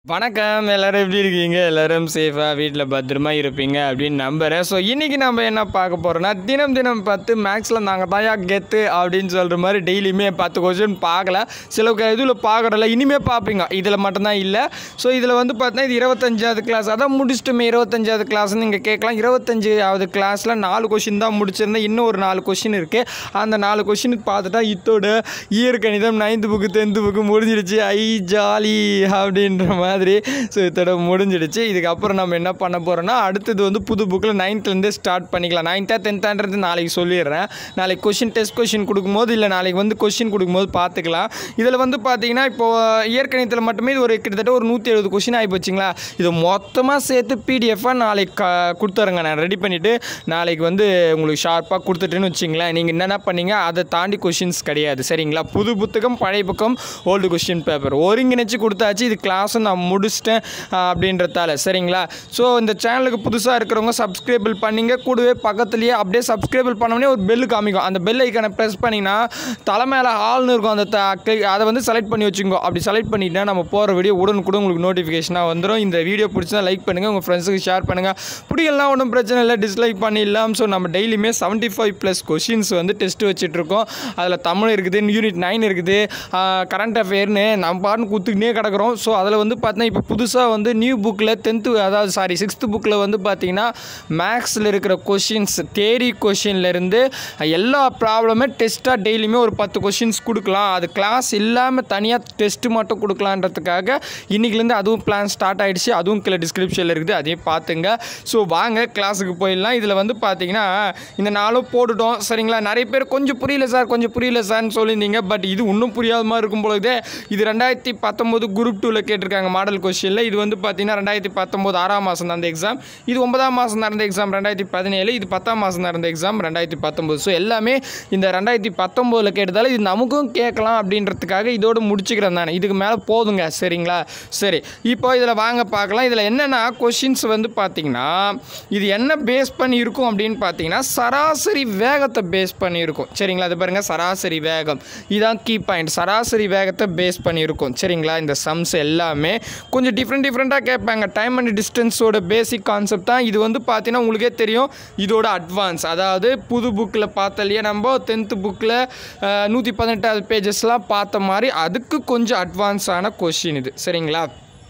வணக்கம் எல்லாரும் எப்படி இருக்கீங்க எல்லாரும் சேஃபாக வீட்டில் பத்திரமா இருப்பீங்க அப்படின்னு நம்புகிறேன் ஸோ இன்றைக்கி நம்ம என்ன பார்க்க போகிறோம்னா தினம் தினம் பத்து மேக்ஸில் நாங்கள் தாயா கெத்து அப்படின்னு சொல்கிற மாதிரி டெய்லியுமே பத்து கொஸ்டின் பார்க்கல சில இதில் பார்க்குறல இனிமேல் பார்ப்பீங்க இதில் மட்டும்தான் இல்லை ஸோ இதில் வந்து பார்த்தீங்கன்னா இது இருபத்தஞ்சாவது கிளாஸ் அதான் முடிச்சிட்டுமே இருபத்தஞ்சாவது கிளாஸ்னு நீங்கள் கேட்கலாம் இருபத்தஞ்சாவது கிளாஸில் நாலு கொஷின் தான் முடிச்சிருந்தேன் இன்னும் ஒரு நாலு கொஷின் இருக்குது அந்த நாலு கொஷினுக்கு பார்த்துட்டா இத்தோட இயற்கணிதம் நைன்த்து புக்கு டென்த்து புக்கு முடிஞ்சிடுச்சு ஐ ஜாலி அப்படின்ற மாதிரி ஸோ இதோட முடிஞ்சிடுச்சு இதுக்கப்புறம் நம்ம என்ன பண்ண போகிறோம்னா அடுத்தது வந்து புது புக்கில் நைன்த்லேருந்தே ஸ்டார்ட் பண்ணிக்கலாம் நைன்த்தா டென்த்தான்றது நாளைக்கு சொல்லிடுறேன் நாளைக்கு கொஷின் டெஸ்ட் கொஷின் கொடுக்கும்போது இல்லை நாளைக்கு வந்து கொஷின் கொடுக்கும்போது பார்த்துக்கலாம் இதில் வந்து பார்த்தீங்கன்னா இப்போது இயற்கணிதத்தில் மட்டுமே இது ஒரு கிட்டத்தட்ட ஒரு நூற்றி எழுபது கொஷின் ஆகி போச்சுங்களா இது மொத்தமாக சேர்த்து பிடிஎஃபாக நாளைக்கு க கொடுத்துறேங்க நான் ரெடி பண்ணிவிட்டு நாளைக்கு வந்து உங்களுக்கு ஷார்ப்பாக கொடுத்துட்டேன்னு வச்சிங்களேன் நீங்கள் என்னென்ன பண்ணீங்க அதை தாண்டி கொஷின்ஸ் கிடையாது சரிங்களா புது புத்தகம் பழைய புத்தகம் ஓல்டு கொஷின் பேப்பர் ஒருங்கிணைச்சு கொடுத்தாச்சு இது கிளாஸும் நான் முடிச்சிட்டேன் ஆஹ், அப்படின்றதால சரிங்களா ஸோ இந்த சேனலுக்கு புதுசாக இருக்கிறவங்க சப்ஸ்கிரைபிள் பண்ணிங்க கூடவே பக்கத்துலேயே அப்படியே சப்ஸ்கிரைபிள் பண்ணோடனே ஒரு பெல்லு காமிக்கும் அந்த பெல் ஐக்கனை ப்ரெஸ் பண்ணிங்கன்னா தலை மேலே ஆள்னு இருக்கும் அந்த த- click- அதை வந்து செலக்ட் பண்ணி வச்சுக்கோ அப்படி செலக்ட் பண்ணிட்டா நம்ம போகிற வீடியோ உடனுக்குடன் உங்களுக்கு நோட்டிஃபிகேஷனாக வந்துடும் இந்த வீடியோ பிடிச்சா லைக் பண்ணுங்கள் உங்கள் ஃப்ரெண்ட்ஸுக்கு ஷேர் பண்ணுங்கள் பிடிக்கலாம் ஒன்றும் பிரச்சனை இல்லை டிஸ்லைக் பண்ணிடலாம் ஸோ நம்ம டெய்லியுமே செவன்ட்டி ஃபைவ் ப்ளஸ் கொஷின்ஸ் வந்து டெஸ்ட் வச்சுட்ருக்கோம் அதில் தமிழ் இருக்குது யூனிட் நைன் இருக்குது கரண்ட் அஃபேர்னு நம்ம பாட்டுன்னு குத்துக்கினே கிடக்குறோம் ஸோ அதில் வந்து பார்த்தீங்கன்னா இப்போ புதுசாக வந்து நியூ புக்கில் டென்த்து அதாவது சாரி சிக்ஸ்த்து புக்கில் வந்து பார்த்தீங்கன்னா மேக்ஸில் இருக்கிற கொஷின்ஸ் தேரி கொஷின்லேருந்து எல்லா ப்ராப்ளமே டெஸ்ட்டாக டெய்லியுமே ஒரு பத்து கொஷின்ஸ் கொடுக்கலாம் அது கிளாஸ் இல்லாமல் தனியாக டெஸ்ட்டு மட்டும் கொடுக்கலான்றதுக்காக இன்றைக்கிலேருந்து அதுவும் பிளான் ஸ்டார்ட் ஆகிடுச்சு அதுவும் கீழே டிஸ்கிரிப்ஷனில் இருக்குது அதையும் பார்த்துங்க ஸோ வாங்க கிளாஸுக்கு போயிடலாம் இதில் வந்து பார்த்தீங்கன்னா இந்த நாளும் போட்டுட்டோம் சரிங்களா நிறைய பேர் கொஞ்சம் புரியல சார் கொஞ்சம் புரியல சார்னு சொல்லியிருந்தீங்க பட் இது இன்னும் புரியாத மாதிரி இருக்கும் பொழுது இது ரெண்டாயிரத்தி பத்தொம்போது குரூப் டூவில் கேட்டிருக்காங்க மாடல் கொஸ்டினில் இது வந்து பார்த்தீங்கன்னா ரெண்டாயிரத்தி பத்தொம்போது ஆறாம் மாதம் நடந்த எக்ஸாம் இது ஒன்பதாம் மாதம் நடந்த எக்ஸாம் ரெண்டாயிரத்தி பதினேழு இது பத்தாம் மாதம் நடந்த எக்ஸாம் ரெண்டாயிரத்தி பத்தொம்போது ஸோ எல்லாமே இந்த ரெண்டாயிரத்தி பத்தொம்போதில் கேட்டதால இது நமக்கும் கேட்கலாம் அப்படின்றதுக்காக இதோடு முடிச்சுக்கிறேன் தானே இதுக்கு மேலே போதுங்க சரிங்களா சரி இப்போ இதில் வாங்க பார்க்கலாம் இதில் என்னென்னா கொஷின்ஸ் வந்து பார்த்தீங்கன்னா இது என்ன பேஸ் பண்ணி இருக்கும் அப்படின்னு பார்த்தீங்கன்னா சராசரி வேகத்தை பேஸ் பண்ணி இருக்கும் சரிங்களா அது பாருங்கள் சராசரி வேகம் இதான் கீ பாயிண்ட் சராசரி வேகத்தை பேஸ் பண்ணி இருக்கும் சரிங்களா இந்த சம்ஸ் எல்லாமே கொஞ்சம் டிஃப்ரெண்ட் டிஃப்ரெண்ட்டாக கேட்பாங்க டைம் அண்ட் டிஸ்டன்ஸோட பேசிக் கான்செப்ட் தான் இது வந்து பார்த்தீங்கன்னா உங்களுக்கே தெரியும் இதோட அட்வான்ஸ் அதாவது புது புக்கில் பார்த்தலையே நம்ம டென்த்து புக்கில் நூற்றி பதினெட்டாவது பேஜஸ்லாம் பார்த்த மாதிரி அதுக்கு கொஞ்சம் அட்வான்ஸான கொஷின் இது சரிங்களா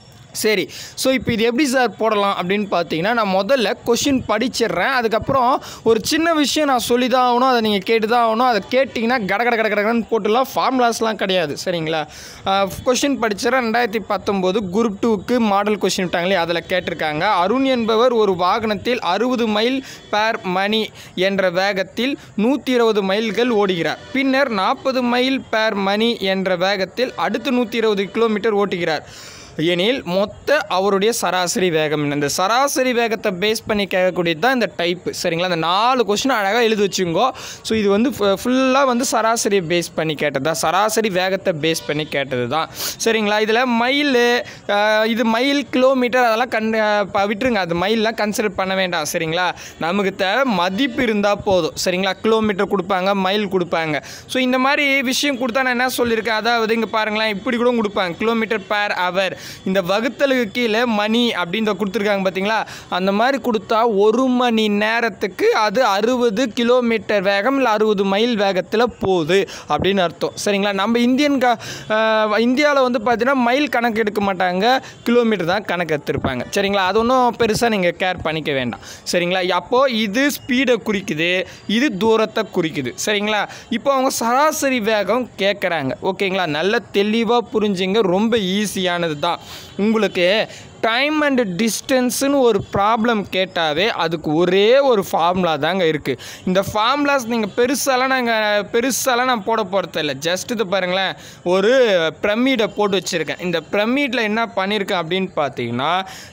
சரி ஸோ இப்போ இது எப்படி சார் போடலாம் அப்படின்னு பார்த்தீங்கன்னா நான் முதல்ல கொஷின் படிச்சிடுறேன் அதுக்கப்புறம் ஒரு சின்ன விஷயம் நான் சொல்லி தான் ஆகணும் அதை நீங்கள் கேட்டு தான் ஆகணும் அதை கேட்டிங்கன்னா கட கட கட கடன்னு போட்டுலாம் ஃபார்முலாஸ்லாம் கிடையாது சரிங்களா கொஷின் படிச்சிடறேன் ரெண்டாயிரத்தி பத்தொம்போது குரூப் டூக்கு மாடல் கொஷின் விட்டாங்களே அதில் கேட்டிருக்காங்க அருண் என்பவர் ஒரு வாகனத்தில் அறுபது மைல் பேர் மணி என்ற வேகத்தில் நூற்றி இருபது மைல்கள் ஓடுகிறார் பின்னர் நாற்பது மைல் பேர் மணி என்ற வேகத்தில் அடுத்து நூற்றி இருபது கிலோமீட்டர் ஓட்டுகிறார் எனில் மொத்த அவருடைய சராசரி வேகம் என்ன? இந்த சராசரி வேகத்தை பேஸ் பண்ணி கேட்கக்கூடியது தான் இந்த டைப்பு சரிங்களா இந்த நாலு கொஸ்டின் அழகாக எழுதி வச்சுங்கோ ஸோ இது வந்து ஃபுல்லாக வந்து சராசரியை பேஸ் பண்ணி கேட்டது தான் சராசரி வேகத்தை பேஸ் பண்ணி கேட்டது தான் சரிங்களா இதில் மைல் இது மைல் கிலோமீட்டர் அதெல்லாம் கண் அஹ், ப- விட்டுருங்க அது மைல்லாம் கன்சிடர் பண்ண வேண்டாம் சரிங்களா நமக்கு தேவை மதிப்பு இருந்தால் போதும் சரிங்களா கிலோமீட்டர் கொடுப்பாங்க மைல் கொடுப்பாங்க ஸோ இந்த மாதிரி விஷயம் கொடுத்தா நான் என்ன சொல்லியிருக்கேன் அதாவது இங்கே பாருங்களேன் இப்படி கூட கொடுப்பாங்க கிலோமீட்டர் பேர் அவர் இந்த வகுத்தலுக்கு கீழே மணி அப்படின்னு கொடுத்துருக்காங்க பார்த்தீங்களா அந்த மாதிரி கொடுத்தா ஒரு மணி நேரத்துக்கு அது அறுபது கிலோமீட்டர் வேகம் இல்லை அறுபது மைல் வேகத்தில் போகுது அப்படின்னு அர்த்தம் சரிங்களா நம்ம இந்தியன் க இந்தியாவில் வந்து பார்த்தீங்கன்னா மைல் கணக்கு எடுக்க மாட்டாங்க கிலோமீட்டர் தான் கணக்கு எடுத்திருப்பாங்க சரிங்களா அது ஒன்றும் பெருசாக நீங்கள் கேர் பண்ணிக்க வேண்டாம் சரிங்களா அப்போது இது ஸ்பீடை குறிக்குது இது தூரத்தை குறிக்குது சரிங்களா இப்போ அவங்க சராசரி வேகம் கேட்குறாங்க ஓகேங்களா நல்ல தெளிவாக புரிஞ்சுங்க ரொம்ப ஈஸியானது தான் உங்களுக்கு டைம் அண்ட் டிஸ்டன்ஸுன்னு ஒரு ப்ராப்ளம் கேட்டாவே அதுக்கு ஒரே ஒரு ஃபார்முலா தாங்க இருக்குது இந்த ஃபார்முலாஸ் நீங்கள் பெருசாலாம் நாங்கள் பெருசாலாம் நான் போட போகிறது இல்லை ஜஸ்ட் இது பாருங்களேன் ஒரு பிரமிடை போட்டு வச்சுருக்கேன் இந்த பிரமிடில் என்ன பண்ணியிருக்கேன் அப்படின்னு பார்த்தீங்கன்னா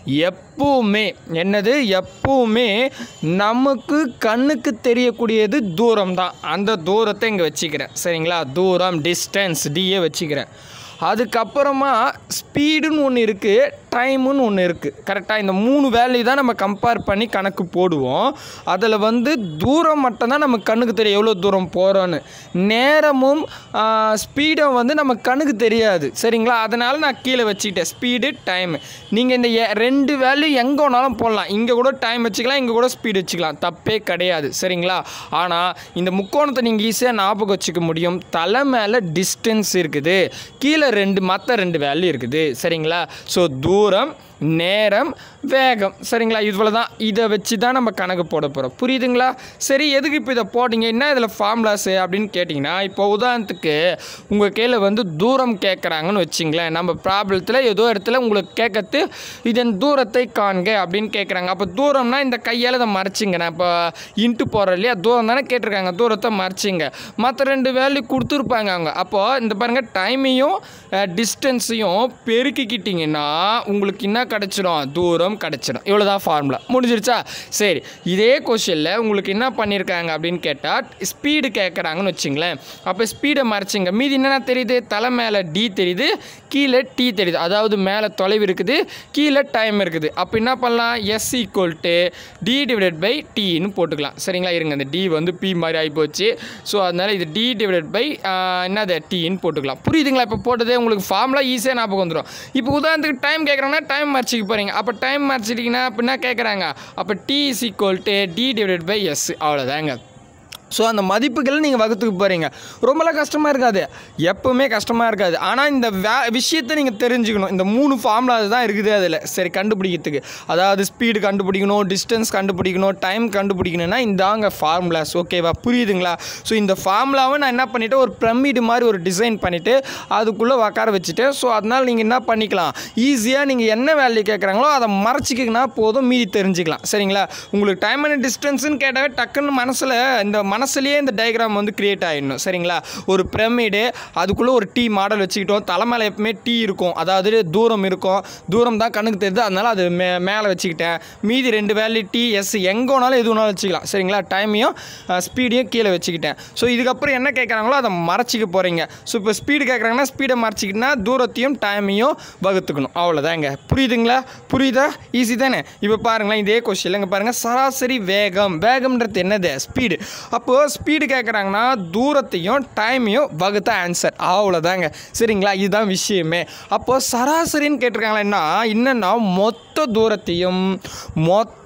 எப்பவுமே என்னது எப்பவுமே நமக்கு கண்ணுக்கு தெரியக்கூடியது தூரம் தான் அந்த தூரத்தை இங்கே வச்சுக்கிறேன் சரிங்களா தூரம் டிஸ்டன்ஸ் டிஏ வச்சுக்கிறேன் அதுக்கப்புறமா ஸ்பீடுன்னு ஒன்று இருக்குது டைமுன்னு ஒன்று இருக்குது கரெக்டாக இந்த மூணு வேல்யூ தான் நம்ம கம்பேர் பண்ணி கணக்கு போடுவோம் அதில் வந்து தூரம் மட்டும்தான் நம்ம கண்ணுக்கு தெரியும் எவ்வளோ தூரம் போகிறோன்னு நேரமும் ஸ்பீடும் வந்து நம்ம கண்ணுக்கு தெரியாது சரிங்களா அதனால் நான் கீழே வச்சுக்கிட்டேன் ஸ்பீடு டைம் நீங்கள் இந்த எ- ரெண்டு வேல்யூ எங்கே வேணாலும் போடலாம் இங்கே கூட டைம் வச்சுக்கலாம் இங்கே கூட ஸ்பீடு வச்சுக்கலாம் தப்பே கிடையாது சரிங்களா ஆனால் இந்த முக்கோணத்தை நீங்கள் ஈஸியாக ஞாபகம் வச்சுக்க முடியும் தலை மேலே டிஸ்டன்ஸ் இருக்குது கீழே ரெண்டு மற்ற ரெண்டு வேல்யூ இருக்குது சரிங்களா ஸோ தூரம் நேரம் வேகம் சரிங்களா இவ்வளோ தான் இதை வச்சு தான் நம்ம கணக்கு போட போகிறோம் புரியுதுங்களா சரி எதுக்கு இப்போ இதை போட்டீங்க என்ன இதில் ஃபார்முலாஸு அப்படின்னு கேட்டிங்கன்னா இப்போ உதாரணத்துக்கு உங்கள் கையில் வந்து தூரம் கேட்குறாங்கன்னு வச்சிங்களேன் நம்ம ப்ராப்ளத்தில் ஏதோ இடத்துல உங்களுக்கு கேட்கறது இதன் தூரத்தை காண்க அப்படின்னு கேட்குறாங்க அப்போ தூரம்னா இந்த கையால் இதை மறைச்சிங்க நான் இப்போ இன்ட்டு போகிறேன் இல்லையா தூரம் தானே கேட்டிருக்காங்க தூரத்தை மறைச்சிங்க மற்ற ரெண்டு வேல்யூ கொடுத்துருப்பாங்க அவங்க அப்போது இந்த பாருங்கள் டைமையும் டிஸ்டன்ஸையும் பெருக்கிக்கிட்டிங்கன்னா உங்களுக்கு என்ன கிடச்சிடும் தூரம் கிடச்சிடும் இவ்வளோதான் ஃபார்முலா முடிஞ்சிருச்சா சரி இதே கொஷனில் உங்களுக்கு என்ன பண்ணியிருக்காங்க அப்படின்னு கேட்டால் ஸ்பீடு கேட்குறாங்கன்னு வச்சுங்களேன் அப்போ ஸ்பீடை மறைச்சிங்க மீதி என்னென்ன தெரியுது தலை மேலே டி தெரியுது கீழே டி தெரியுது அதாவது மேலே தொலைவு இருக்குது கீழே டைம் இருக்குது அப்போ என்ன பண்ணலாம் S equal to D divided by டின்னு போட்டுக்கலாம் சரிங்களா இருங்க இந்த டி வந்து பி மாதிரி ஆகிப்போச்சு ஸோ அதனால் இது டி டிவைடட் பை என்னது டின்னு போட்டுக்கலாம் புரியுதுங்களா இப்போ போட்டதே உங்களுக்கு ஃபார்முலா ஈஸியாக ஞாபகம் வந்துடும் இப்போ உதாரணத்துக்கு டைம் கேட்குறாங்கன்னா டைம் மறைச்சிக்க போகிறீங்க அப்போ டைம் மறைச்சிட்டிங்கன்னா அப்போ என்ன கேட்குறாங்க அப்போ T is equal to D divided by S அவ்வளோதாங்க ஸோ அந்த மதிப்புகளை நீங்கள் வகுத்துக்கு போகிறீங்க ரொம்பலாம் கஷ்டமாக இருக்காது எப்பவுமே கஷ்டமாக இருக்காது ஆனால் இந்த வே விஷயத்தை நீங்கள் தெரிஞ்சுக்கணும் இந்த மூணு ஃபார்முலா தான் இருக்குது அதில் சரி கண்டுபிடிக்கிறதுக்கு அதாவது ஸ்பீடு கண்டுபிடிக்கணும் டிஸ்டன்ஸ் கண்டுபிடிக்கணும் டைம் கண்டுபிடிக்கணும்னா இந்தாங்க ஃபார்முலாஸ் ஓகேவா புரியுதுங்களா ஸோ இந்த ஃபார்முலாவை நான் என்ன பண்ணிவிட்டேன் ஒரு பிரமிடு மாதிரி ஒரு டிசைன் பண்ணிவிட்டு அதுக்குள்ளே உட்கார வச்சுட்டு ஸோ அதனால் நீங்கள் என்ன பண்ணிக்கலாம் ஈஸியாக நீங்கள் என்ன வேல்யூ கேட்குறாங்களோ அதை மறைச்சிக்கிங்கன்னா போதும் மீதி தெரிஞ்சுக்கலாம் சரிங்களா உங்களுக்கு டைம் அண்ட் டிஸ்டன்ஸ்னு கேட்டாவே டக்குன்னு மனசில் இந்த மனசுலேயே இந்த டயக்ராம் வந்து கிரியேட் ஆகிடணும் சரிங்களா ஒரு பிரமிடு அதுக்குள்ளே ஒரு டீ மாடல் வச்சுக்கிட்டோம் தலை மேலே எப்பவுமே டீ இருக்கும் அதாவது தூரம் இருக்கும் தூரம் தான் கண்ணுக்கு தெரியுது அதனால் அது மே மேலே வச்சுக்கிட்டேன் மீதி ரெண்டு வேல்யூ டி எஸ் எங்கே வேணாலும் எது வேணாலும் வச்சுக்கலாம் சரிங்களா டைமையும் ஸ்பீடையும் கீழே வச்சுக்கிட்டேன் ஸோ இதுக்கப்புறம் என்ன கேட்குறாங்களோ அதை மறைச்சிக்க போகிறீங்க ஸோ இப்போ ஸ்பீடு கேட்குறாங்கன்னா ஸ்பீடை மறைச்சிக்கிட்டா தூரத்தையும் டைமையும் வகுத்துக்கணும் அவ்வளோதாங்க புரியுதுங்களா புரியுதா ஈஸி தானே இப்போ பாருங்களேன் இதே கொஸ்டின் இங்கே பாருங்கள் சராசரி வேகம் வேகம்ன்றது என்னது ஸ்பீடு அப்போது ஸ்பீடு கேட்குறாங்கன்னா தூரத்தையும் டைமையும் வகுத்த ஆன்சர் அவ்வளோதாங்க சரிங்களா இதுதான் விஷயமே அப்போது சராசரின்னு கேட்டிருக்காங்களா என்ன என்னென்னா மொத்த தூரத்தையும் மொத்த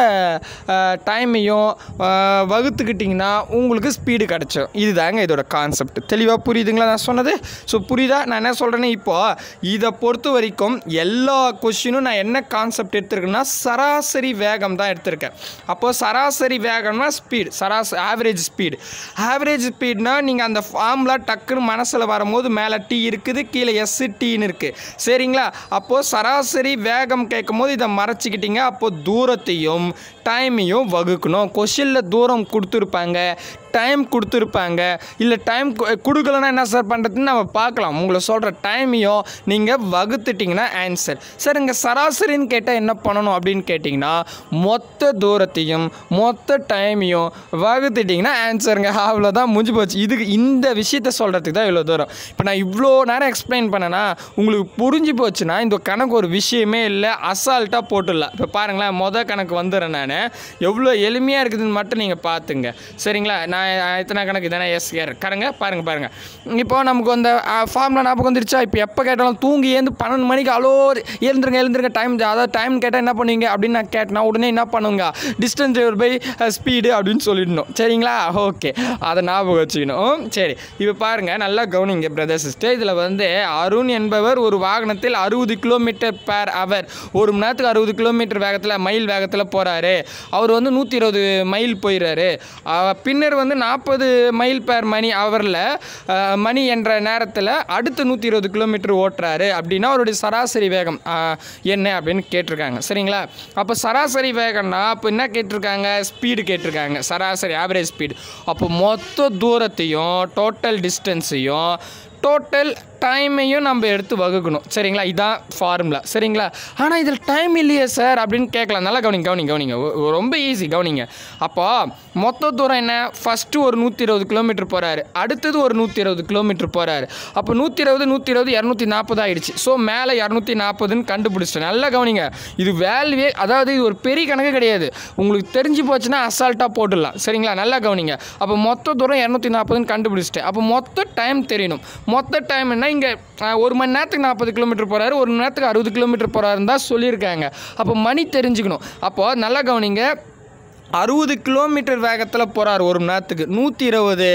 டைமையும் வகுத்துக்கிட்டிங்கன்னா உங்களுக்கு ஸ்பீடு கிடச்சிடும் இதுதாங்க இதோட கான்செப்ட் தெளிவாக புரியுதுங்களா நான் சொன்னது ஸோ புரியுதா நான் என்ன சொல்கிறேன்னா இப்போ இதை பொறுத்த வரைக்கும் எல்லா கொஷினும் நான் என்ன கான்செப்ட் எடுத்திருக்கேன்னா சராசரி வேகம் தான் எடுத்திருக்கேன் அப்போது சராசரி வேகம்னா ஸ்பீடு சராசரி ஆவரேஜ் ஸ்பீடு ஆவரேஜ் ஸ்பீட்னா நீங்கள் அந்த ஃபார்முலா டக்குன்னு மனசில் வரும்போது மேலே டி இருக்குது கீழே எஸ் டீன்னு இருக்குது சரிங்களா அப்போது சராசரி வேகம் கேட்கும் போது இதை மறைச்சிக்கிட்டீங்க அப்போது தூரத்தையும் டைமையும் வகுக்கணும் கொஷினில் தூரம் கொடுத்துருப்பாங்க டைம் கொடுத்துருப்பாங்க இல்லை டைம் கொடுக்கலன்னா என்ன சார் பண்ணுறதுன்னு நம்ம பார்க்கலாம் உங்களை சொல்கிற டைமையும் நீங்கள் வகுத்துட்டிங்கன்னா ஆன்சர் சார் இங்கே சராசரின்னு கேட்டால் என்ன பண்ணணும் அப்படின்னு கேட்டிங்கன்னா மொத்த தூரத்தையும் மொத்த டைமையும் வகுத்துட்டிங்கன்னா ஆன்சருங்க அவ்வளோதான் முடிஞ்சு போச்சு இதுக்கு இந்த விஷயத்த சொல்கிறதுக்கு தான் இவ்வளோ தூரம் இப்போ நான் இவ்வளோ நேரம் எக்ஸ்பிளைன் பண்ணேன்னா உங்களுக்கு புரிஞ்சு போச்சுன்னா இந்த கணக்கு ஒரு விஷயமே இல்லை அசால்ட்டாக போட்டுடலாம் இப்போ பாருங்களேன் மொதல் கணக்கு வந்துடுறேன் நான் எவ்வளோ எளிமையாக இருக்குதுன்னு மட்டும் நீங்கள் பார்த்துங்க சரிங்களா நான் எத்தனை கணக்கு தானே எஸ் கேர் கரங்க பாருங்கள் பாருங்கள் இப்போ நமக்கு அந்த ஃபார்முலா ஞாபகம் வந்துருச்சா இப்போ எப்போ கேட்டாலும் தூங்கி ஏந்து பன்னெண்டு மணிக்கு அலோ எழுந்துருங்க எழுந்துருங்க டைம் அதாவது டைம் கேட்டால் என்ன பண்ணுவீங்க அப்படின்னு நான் கேட்டேன்னா உடனே என்ன பண்ணுங்க டிஸ்டன்ஸ் பை ஸ்பீடு அப்படின்னு சொல்லிடணும் சரிங்களா ஓகே அதை ஞாபகம் வச்சுக்கணும் சரி இப்போ பாருங்கள் நல்லா கவனிங்க பிரதர் சிஸ்டர் இதில் வந்து அருண் என்பவர் ஒரு வாகனத்தில் அறுபது கிலோமீட்டர் பேர் அவர் ஒரு மணி நேரத்துக்கு அறுபது கிலோமீட்டர் வேகத்தில் மைல் வேகத்தில் போகிறாரு அவர் வந்து நூற்றி இருபது மைல் போயிடுறாரு அஹ் பின்னர் வந்து நாற்பது மைல் பேர் மணி அவரில் மணி என்ற நேரத்தில் அடுத்து நூற்றி இருபது கிலோமீட்டர் ஓட்டுறாரு அப்படின்னா அவருடைய சராசரி வேகம் அஹ், என்ன அப்படின்னு கேட்டிருக்காங்க சரிங்களா அப்போ சராசரி வேகம்னா அப்போ என்ன கேட்டிருக்காங்க ஸ்பீடு கேட்டிருக்காங்க சராசரி ஆவரேஜ் ஸ்பீடு அப்போ மொத்த தூரத்தையும் டோட்டல் டிஸ்டன்ஸையும் டோட்டல் டைமையும் நம்ம எடுத்து வகுக்கணும் சரிங்களா இதான் ஃபார்முலா சரிங்களா ஆனால் இதில் டைம் இல்லையே சார் அப்படின்னு கேட்கலாம் நல்லா கவனிங்க கவனிங்க கவனிங்க ஒ- ஒ- ரொம்ப ஈஸி கவனிங்க அப்போ மொத்த தூரம் என்ன ஃபஸ்ட்டு ஒரு நூற்றி இருபது கிலோமீட்டர் போகிறாரு அடுத்தது ஒரு நூற்றி இருபது கிலோமீட்டர் போகிறாரு அப்போ நூற்றி இருபது நூற்றி இருபது இரநூத்தி நாற்பது ஆயிடுச்சு ஸோ மேலே இரநூத்தி நாற்பதுன்னு கண்டுபிடிச்சிட்டேன் நல்லா கவனிங்க இது வேல்யூவே அதாவது இது ஒரு பெரிய கணக்கு கிடையாது உங்களுக்கு தெரிஞ்சு போச்சுன்னா அசால்ட்டாக போட்டுடலாம் சரிங்களா நல்லா கவனிங்க அப்போ மொத்த தூரம் இரநூத்தி நாற்பதுன்னு கண்டுபிடிச்சிட்டேன் அப்போ மொத்த டைம் தெரியணும் மொத்த டைம் என்ன இங்கே ஒரு மணி நேரத்துக்கு நாற்பது கிலோமீட்டர் போகிறாரு ஒரு மணி நேரத்துக்கு அறுபது கிலோமீட்டர் போகிறாருன்னு தான் சொல்லியிருக்காங்க அப்போ மணி தெரிஞ்சுக்கணும் அப்போது நல்லா கவனிங்க அறுபது கிலோமீட்டர் வேகத்தில் போகிறார் ஒரு மணி நேரத்துக்கு நூற்றி இருபது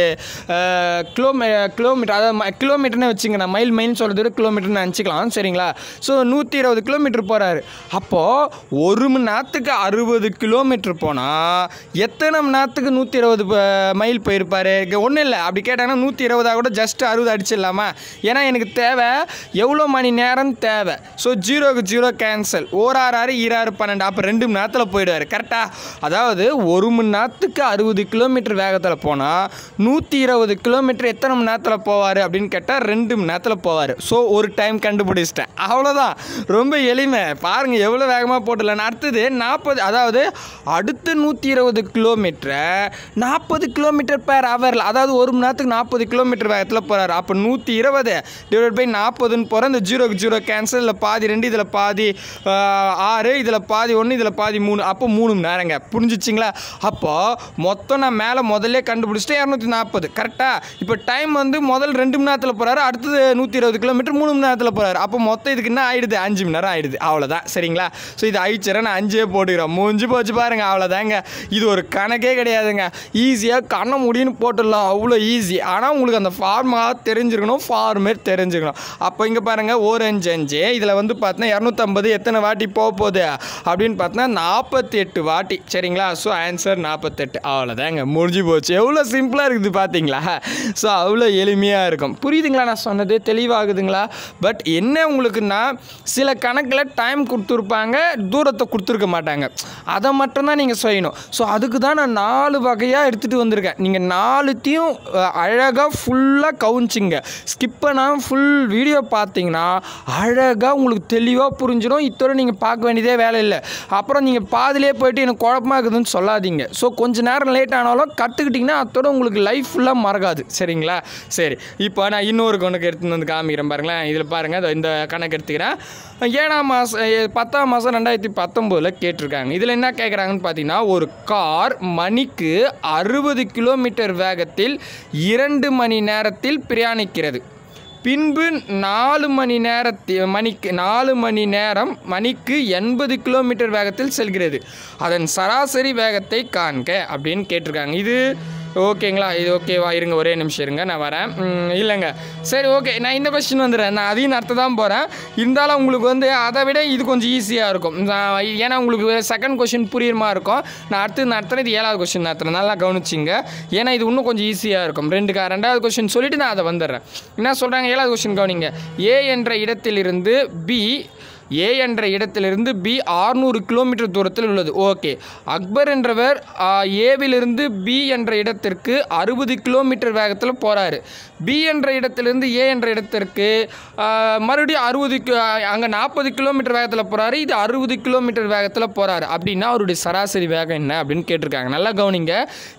கிலோமீ கிலோமீட்டர் அதாவது ம- கிலோமீட்டர்னு வச்சுங்க நான் மைல் மைல்னு சொல்கிறது விட கிலோமீட்டர்னு நினச்சிக்கலாம் சரிங்களா ஸோ நூற்றி இருபது கிலோமீட்டர் போகிறாரு அப்போது ஒரு மணி நேரத்துக்கு அறுபது கிலோமீட்டர் போனால் எத்தனை மணி நேரத்துக்கு நூற்றி இருபது மைல் போயிருப்பார் ஒன்றும் இல்லை அப்படி கேட்டாங்கன்னா நூற்றி இருபதாக கூட ஜஸ்ட் அறுபது அடிச்சிடலாமா ஏன்னா எனக்கு தேவை எவ்வளோ மணி நேரம் தேவை ஸோ ஜீரோக்கு ஜீரோ கேன்சல் ஓர் ஆறு ஆறு ஈராறு பன்னெண்டு அப்போ ரெண்டு மணி நேரத்தில் போயிடுவார் கரெக்டாக அதாவது ஒரு மணி நேரத்துக்கு அறுபது கிலோமீட்டர் வேகத்தில் போனால் நூற்றி இருபது கிலோமீட்டர் எத்தனை மணி நேரத்தில் போவார் அப்படின்னு கேட்டால் ரெண்டு மணி நேரத்தில் போவார் ஸோ ஒரு டைம் கண்டுபிடிச்சிட்டேன் அவ்வளோதான் ரொம்ப எளிமை பாருங்கள் எவ்வளோ வேகமாக போட்டுடலாம் அடுத்தது நாற்பது அதாவது அடுத்த நூற்றி இருபது கிலோமீட்டரை நாற்பது கிலோமீட்டர் பேர் ஹவரில் அதாவது ஒரு மணி நேரத்துக்கு நாற்பது கிலோமீட்டர் வேகத்தில் போகிறாரு அப்போ நூற்றி இருபது டிவைட் பை நாற்பதுன்னு போகிற இந்த ஜீரோக்கு ஜீரோ கேன்சல் இதில் பாதி ரெண்டு இதில் பாதி ஆஹ், ஆறு இதில் பாதி ஒன்று இதில் பாதி மூணு அப்போ மூணு மணி நேரங்க புரிஞ்சிச்சிங்களா அப்போ மொத்தம் நான் மேலே முதல்ல கண்டுபிடிச்சிட்டு இரநூத்தி நாற்பது கரெக்டாக இப்போ டைம் வந்து முதல் ரெண்டு மணி நேரத்தில் போகிறாரு அடுத்தது நூற்றி இருபது கிலோமீட்டர் மூணு மணி நேரத்தில் போகிறாரு அப்போ மொத்தம் இதுக்கு என்ன ஆயிடுது அஞ்சு மணி நேரம் ஆயிடுது அவ்வளோதான் சரிங்களா ஸோ இது ஆயிடுச்சுனா நான் அஞ்சே போட்டுக்கிறேன் மூஞ்சி போச்சு பாருங்க அவ்வளோதாங்க இது ஒரு கணக்கே கிடையாதுங்க ஈஸியாக கண்ண முடியும்னு போட்டுடலாம் அவ்வளோ ஈஸி ஆனால் உங்களுக்கு அந்த ஃபார்மா தெரிஞ்சிருக்கணும் ஃபார்மேட் தெரிஞ்சுக்கணும் அப்போ இங்கே பாருங்கள் ஒரு அஞ்சு அஞ்சு இதில் வந்து பார்த்தீங்கன்னா இரநூத்தம்பது எத்தனை வாட்டி போக போகுது அப்படின்னு பார்த்தீங்கன்னா நாற்பத்தி எட்டு வாட்டி சரிங்களா ஸோ ஆன்சர் நாற்பத்தெட்டு அவ்வளோதாங்க முடிஞ்சு போச்சு எவ்வளோ சிம்பிளாக இருக்குது பார்த்தீங்களா ஸோ அவ்வளோ எளிமையாக இருக்கும் புரியுதுங்களா நான் சொன்னது தெளிவாகுதுங்களா பட் என்ன உங்களுக்குன்னா சில கணக்கில் டைம் கொடுத்துருப்பாங்க தூரத்தை கொடுத்துருக்க மாட்டாங்க அதை மட்டும்தான் நீங்கள் செய்யணும் ஸோ அதுக்கு தான் நான் நாலு வகையாக எடுத்துகிட்டு வந்திருக்கேன் நீங்கள் நாலுத்தையும் அழகாக ஃபுல்லாக கவுஞ்சிங்க ஸ்கிப் பண்ணாமல் ஃபுல் வீடியோ பார்த்தீங்கன்னா அழகாக உங்களுக்கு தெளிவாக புரிஞ்சிடும் இத்தோட நீங்கள் பார்க்க வேண்டியதே வேலை இல்லை அப்புறம் நீங்கள் பாதிலே போயிட்டு எனக்கு குழப்பமா இருக்குதுன்னு சொல்லாதீங்க ஸோ கொஞ்ச நேரம் லேட் ஆனாலும் கற்றுக்கிட்டிங்கன்னா அத்தோட உங்களுக்கு லைஃப் ஃபுல்லாக மறக்காது சரிங்களா சரி இப்போ நான் இன்னொரு கணக்கு எடுத்துன்னு வந்து காமிக்கிறேன் பாருங்களேன் இதில் பாருங்கள் இதோ இந்த கணக்கு எடுத்துக்கிறேன் ஏழாம் மாதம் பத்தாம் மாதம் ரெண்டாயிரத்தி பத்தொம்போதில் கேட்டிருக்காங்க இதில் என்ன கேட்குறாங்கன்னு பார்த்தீங்கன்னா ஒரு கார் மணிக்கு அறுபது கிலோமீட்டர் வேகத்தில் இரண்டு மணி நேரத்தில் பிரயாணிக்கிறது பின்பு நாலு மணி நேரத்தி மணிக்கு நாலு மணி நேரம் மணிக்கு எண்பது கிலோமீட்டர் வேகத்தில் செல்கிறது அதன் சராசரி வேகத்தை காண்க அப்படின்னு கேட்டிருக்காங்க இது ஓகேங்களா இது ஓகேவா இருங்க ஒரே நிமிஷம் இருங்க நான் வரேன் ம், இல்லைங்க சரி ஓகே நான் இந்த கொஸ்டின் வந்துடுறேன் நான் அதையும் நடத்த தான் போகிறேன் இருந்தாலும் உங்களுக்கு வந்து அதை விட இது கொஞ்சம் ஈஸியாக இருக்கும் நான் ஏன்னா உங்களுக்கு செகண்ட் கொஸ்டின் புரியுமா இருக்கும் நான் அடுத்து நடத்துகிறேன் இது ஏழாவது கொஸ்டின் நடத்துகிறேன் நல்லா கவனிச்சிங்க ஏன்னா இது இன்னும் கொஞ்சம் ஈஸியாக இருக்கும் ரெண்டு கா- ரெண்டாவது கொஸ்டின் சொல்லிட்டு நான் அதை வந்துடுறேன் என்ன சொல்கிறாங்க ஏழாவது கொஸ்டின் கவனிங்க ஏ என்ற இடத்திலிருந்து பி ஏ என்ற இடத்திலிருந்து பி 600 கிலோமீட்டர் தூரத்தில் உள்ளது ஓகே அக்பர் என்றவர் ஆ, ஏவிலிருந்து பி என்ற இடத்திற்கு அறுபது கிலோமீட்டர் வேகத்தில் போகிறாரு பி என்ற இடத்திலிருந்து ஏ என்ற இடத்திற்கு ஆ, மறுபடியும் அறுபது அங்கே நாற்பது கிலோமீட்டர் வேகத்தில் போகிறாரு இது அறுபது கிலோமீட்டர் வேகத்தில் போகிறாரு அப்படின்னா அவருடைய சராசரி வேகம் என்ன அப்படின்னு கேட்டிருக்காங்க நல்லா கவனிங்க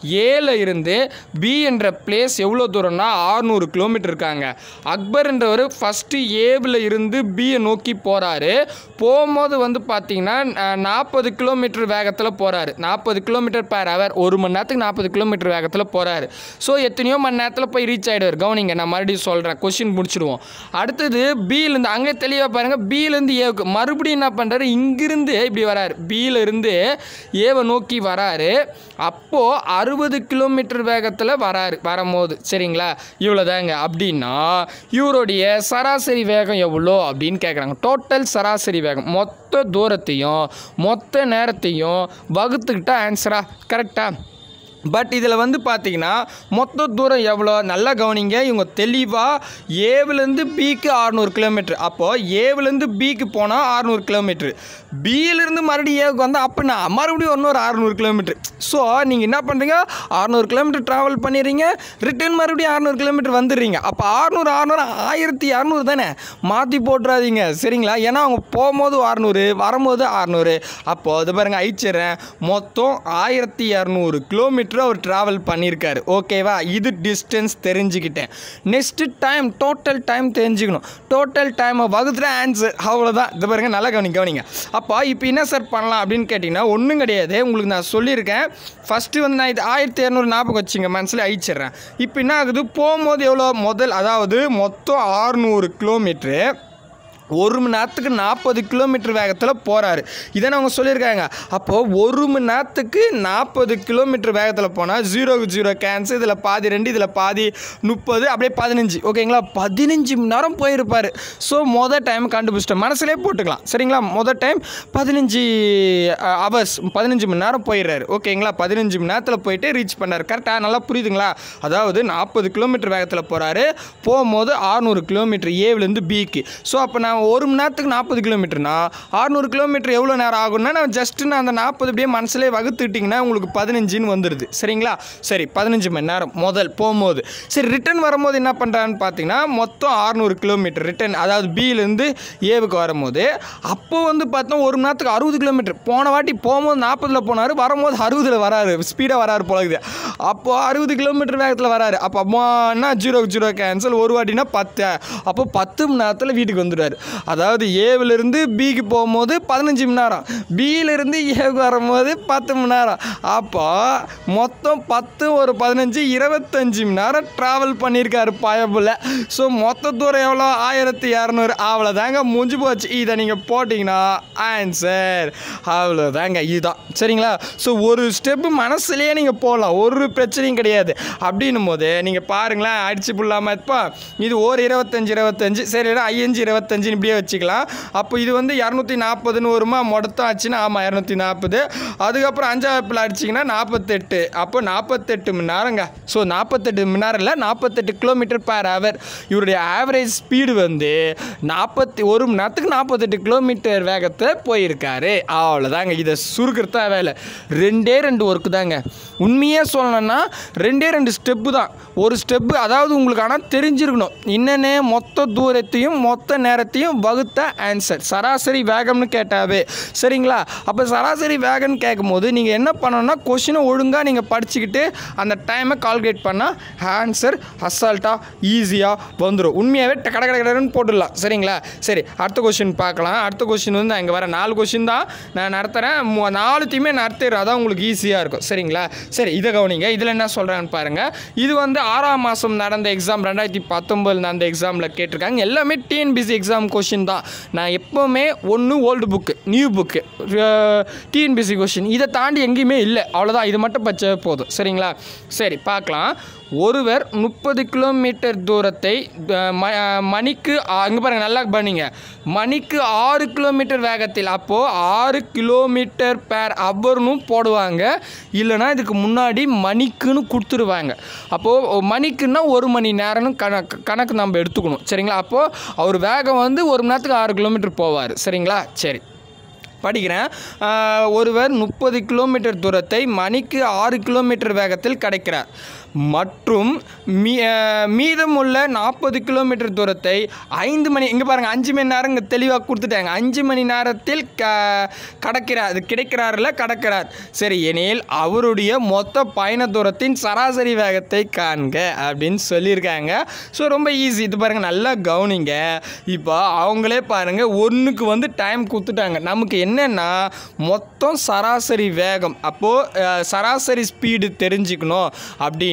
ஏல இருந்து பி என்ற பிளேஸ் எவ்வளோ தூரம்னா 600 கிலோமீட்டர் இருக்காங்க அக்பர் என்றவர் ஃபஸ்ட்டு ஏவில் இருந்து பியை நோக்கி போகிறாரு போகும்போது வந்து பார்த்தீங்கன்னா நாற்பது கிலோமீட்டர் வேகத்தில் போகிறாரு நாற்பது கிலோமீட்டர் per ஹவர் ஒரு மணி நேரத்துக்கு நாற்பது கிலோமீட்டர் வேகத்தில் போகிறாரு ஸோ எத்தனையோ மணி நேரத்தில் போய் ரீச் ஆகிடுவார் கவனிங்க நான் மறுபடியும் சொல்கிறேன் கொஸ்டின் முடிச்சிடுவோம் அடுத்தது பியிலேருந்து அங்கே தெளிவாக பாருங்கள் பியிலேருந்து ஏவுக்கு மறுபடியும் என்ன பண்ணுறாரு இங்கிருந்து இப்படி வராரு பியிலேருந்து ஏவை நோக்கி வராரு அப்போது அறுபது கிலோமீட்டர் வேகத்தில் வராரு வரும்போது சரிங்களா இவ்வளோதாங்க அப்படின்னா இவருடைய சராசரி வேகம் எவ்வளோ அப்படின்னு கேட்குறாங்க டோட்டல் சராசரி வேகம் மொத்த தூரத்தையும் மொத்த நேரத்தையும் வகுத்துக்கிட்ட ஆன்சரா கரெக்டாக பட் இதில் வந்து பார்த்தீங்கன்னா மொத்த தூரம் எவ்வளோ நல்லா கவனிங்க இவங்க தெளிவாக ஏவிலேருந்து பிக்கு அறநூறு கிலோமீட்டர் அப்போது ஏவிலேருந்து பிக்கு போனால் அறநூறு கிலோமீட்டர் பியிலேருந்து மறுபடியும் ஏவுக்கு வந்தால் அப்படின்னா மறுபடியும் இன்னொரு அறநூறு கிலோமீட்டர் ஸோ நீங்கள் என்ன பண்ணுறீங்க அறநூறு கிலோமீட்டர் ட்ராவல் பண்ணிடுறீங்க ரிட்டர்ன் மறுபடியும் அறநூறு கிலோமீட்டர் வந்துடுறீங்க அப்போ அறநூறு அறநூறு ஆயிரத்தி இரநூறு தானே மாற்றி போட்டுறாதீங்க சரிங்களா ஏன்னா அவங்க போகும்போது அறநூறு வரும்போது அறநூறு அப்போது அது பாருங்கள் அழிச்சிடுறேன் மொத்தம் ஆயிரத்தி இரநூறு கிலோமீட்டர் அவர் ட்ராவல் பண்ணியிருக்காரு ஓகேவா இது டிஸ்டன்ஸ் தெரிஞ்சுக்கிட்டேன் நெக்ஸ்ட்டு டைம் டோட்டல் டைம் தெரிஞ்சுக்கணும் டோட்டல் டைமை வகுத்துற ஆன்சர் அவ்வளோதான் இது பாருங்கள் நல்லா கவனி கவனிங்க அப்போ இப்போ என்ன சார் பண்ணலாம் அப்படின்னு கேட்டிங்கன்னா ஒன்றும் கிடையாது உங்களுக்கு நான் சொல்லியிருக்கேன் ஃபஸ்ட்டு வந்து நான் இது ஆயிரத்தி இரநூறு ஞாபகம் வச்சுங்க மனசில் அழிச்சிடுறேன் இப்போ என்ன ஆகுது போகும்போது எவ்வளோ முதல் அதாவது மொத்தம் ஆறுநூறு கிலோமீட்ரு ஒரு மணி நேரத்துக்கு நாற்பது கிலோமீட்டர் வேகத்தில் போகிறாரு இதை அவங்க சொல்லியிருக்காங்க அப்போது ஒரு மணி நேரத்துக்கு நாற்பது கிலோமீட்டர் வேகத்தில் போனால் ஜீரோக்கு ஜீரோ கேன்சல் இதில் பாதி ரெண்டு இதில் பாதி முப்பது அப்படியே பதினஞ்சு ஓகேங்களா பதினஞ்சு மணி நேரம் போயிருப்பார் ஸோ மொதல் டைம் கண்டுபிடிச்சிட்டோம் மனசுலேயே போட்டுக்கலாம் சரிங்களா மொதல் டைம் பதினஞ்சு ஹவர்ஸ் பதினஞ்சு மணி நேரம் போயிடுறாரு ஓகேங்களா பதினஞ்சு மணி நேரத்தில் போயிட்டு ரீச் பண்ணார் கரெக்டாக நல்லா புரியுதுங்களா அதாவது நாற்பது கிலோமீட்டர் வேகத்தில் போகிறாரு போகும்போது ஆறுநூறு கிலோமீட்டர் ஏவிலேருந்து பிக்கு ஸோ அப்போ நான் ஒரு மணி நேரத்துக்கு நாற்பது கிலோமீட்டர்னா ஆறுநூறு கிலோமீட்டர் எவ்வளோ நேரம் ஆகும்னா நான் ஜஸ்ட்டு நான் அந்த நாற்பது அப்படியே மனசுலேயே வகுத்துட்டிங்கன்னா உங்களுக்கு பதினஞ்சுன்னு வந்துடுது சரிங்களா சரி பதினஞ்சு மணி நேரம் முதல் போகும்போது சரி ரிட்டர்ன் வரும்போது என்ன பண்ணுறான்னு பார்த்தீங்கன்னா மொத்தம் ஆறுநூறு கிலோமீட்டர் ரிட்டர்ன் அதாவது பியிலேருந்து ஏவுக்கு வரும்போது அப்போ வந்து பார்த்தோம் ஒரு மணி நேரத்துக்கு அறுபது கிலோமீட்டர் போன வாட்டி போகும்போது நாற்பதில் போனார் வரும்போது அறுபதில் வராரு ஸ்பீடாக வராரு போலகுது அப்போ அறுபது கிலோமீட்டர் வேகத்தில் வராரு அப்போ அம்மானா ஜீரோ ஜீரோ கேன்சல் ஒரு வாட்டினா பத்து அப்போ பத்து மணி நேரத்தில் வீட்டுக்கு வந்துடுவார் அதாவது ஏவிலிருந்து பிக்கு போகும்போது பதினஞ்சு மணி நேரம் பியிலிருந்து ஏவுக்கு வரும்போது பத்து மணி நேரம் அப்போ மொத்தம் பத்து ஒரு பதினஞ்சு இருபத்தஞ்சி மணி நேரம் ட்ராவல் பண்ணியிருக்காரு பயபுல ஸோ மொத்த தூரம் எவ்வளோ ஆயிரத்தி இரநூறு அவ்வளோதாங்க முடிஞ்சு போச்சு இதை நீங்கள் போட்டிங்கன்னா ஆன்சர் அவ்வளோதாங்க இதுதான் சரிங்களா ஸோ ஒரு ஸ்டெப்பு மனசுலேயே நீங்கள் போகலாம் ஒரு பிரச்சனையும் கிடையாது அப்படின்னும் போது நீங்கள் பாருங்களேன் அடிச்சு புல்லாமல் இப்போ இது ஒரு இருபத்தஞ்சி இருபத்தஞ்சி சரி ஐயஞ்சு இருபத்தஞ்சுன்னு இப்படியே வச்சுக்கலாம் அப்போ இது வந்து இரநூத்தி நாற்பதுன்னு வருமா மொத்தம் ஆச்சுன்னா ஆமாம் இரநூத்தி நாற்பது அதுக்கப்புறம் அஞ்சாவது அடிச்சிங்கன்னா நாற்பத்தெட்டு அப்போ நாற்பத்தெட்டு மணி நேரங்க ஸோ நாற்பத்தெட்டு மணி நேரம் இல்லை நாற்பத்தெட்டு கிலோமீட்டர் per hour இவருடைய ஆவரேஜ் ஸ்பீடு வந்து நாற்பத்தி ஒரு மணி நேரத்துக்கு நாற்பத்தெட்டு கிலோமீட்டர் வேகத்தில் போயிருக்காரு அவ்வளோதாங்க இதை சுருக்கிறது தான் வேலை ரெண்டே ரெண்டு ஒர்க்கு தாங்க உண்மையே சொல்லணும்னா ரெண்டே ரெண்டு ஸ்டெப்பு தான் ஒரு ஸ்டெப்பு அதாவது உங்களுக்கு ஆனால் தெரிஞ்சிருக்கணும் என்னென்ன மொத்த தூரத்தையும் மொத்த நேரத்தையும் வகுத்த ஆன்சர் சராசரி வேகம்னு கேட்டாவே சரிங்களா அப்போ சராசரி வேகம்னு கேட்கும்போது நீங்கள் என்ன பண்ணணும்னா கொஷினை ஒழுங்காக நீங்கள் படிச்சுக்கிட்டு அந்த டைமை கால்குலேட் பண்ணால் ஆன்சர் அசால்ட்டாக ஈஸியாக வந்துடும் உண்மையாகவே கடை கடை கடைன்னு போட்டுடலாம் சரிங்களா சரி அடுத்த கொஷின் பார்க்கலாம் அடுத்த கொஷின் வந்து நான் இங்கே வர நாலு கொஷின் தான் நான் நடத்துகிறேன் மு- நாலுத்தையுமே நடத்திடுறேன் அதான் உங்களுக்கு ஈஸியாக இருக்கும் சரிங்களா சரி இதை கவனிங்க இதில் என்ன சொல்கிறேன்னு பாருங்கள் இது வந்து ஆறாம் மாதம் நடந்த எக்ஸாம் ரெண்டாயிரத்தி பத்தொம்பதில் நடந்த எக்ஸாமில் கேட்டிருக்காங்க எல்லாமே டிஎன்பிசி எக்ஸாம் கொஷின் தான் நான் எப்போவுமே ஒன்று old book new book TNPSC question இதை தாண்டி எங்கேயுமே இல்லை அவ்வளோதான் இது மட்டும் பச்சை போதும் சரிங்களா சரி பார்க்கலாம் ஒருவர் முப்பது கிலோமீட்டர் தூரத்தை அஹ், ம- அஹ், மணிக்கு அங்கே பாருங்கள் நல்லா பண்ணிங்க மணிக்கு ஆறு கிலோமீட்டர் வேகத்தில் அப்போது ஆறு கிலோமீட்டர் பேர் ஹவர்னும் போடுவாங்க இல்லைனா இதுக்கு முன்னாடி மணிக்குன்னு கொடுத்துருவாங்க அப்போது மணிக்குன்னா ஒரு மணி நேரம்னு கணக்கு கணக்கு நம்ம எடுத்துக்கணும் சரிங்களா அப்போது அவர் வேகம் வந்து ஒரு மணி நேரத்துக்கு ஆறு கிலோமீட்டர் போவார் சரிங்களா சரி படிக்கிறேன் ஆஹ், ஒருவர் முப்பது கிலோமீட்டர் தூரத்தை மணிக்கு ஆறு கிலோமீட்டர் வேகத்தில் கடக்கிறார் மற்றும் மீ ஆஹ், மீதமுள்ள நாற்பது கிலோமீட்டர் தூரத்தை ஐந்து மணி இங்கே பாருங்கள் அஞ்சு மணி நேரம் இங்கே தெளிவாக கொடுத்துட்டாங்க அஞ்சு மணி நேரத்தில் க கடக்கிறார் அது கிடைக்கிறார்ல கடக்கிறார் சரி எனில் அவருடைய மொத்த பயண தூரத்தின் சராசரி வேகத்தை காண்க அப்படின்னு சொல்லியிருக்காங்க ஸோ ரொம்ப ஈஸி இது பாருங்கள் நல்லா கவனிங்க இப்போ அவங்களே பாருங்கள் ஒன்றுக்கு வந்து டைம் கொடுத்துட்டாங்க நமக்கு என்னென்னா மொத்தம் சராசரி வேகம் அப்போது சராசரி ஸ்பீடு தெரிஞ்சுக்கணும் அப்படின்னா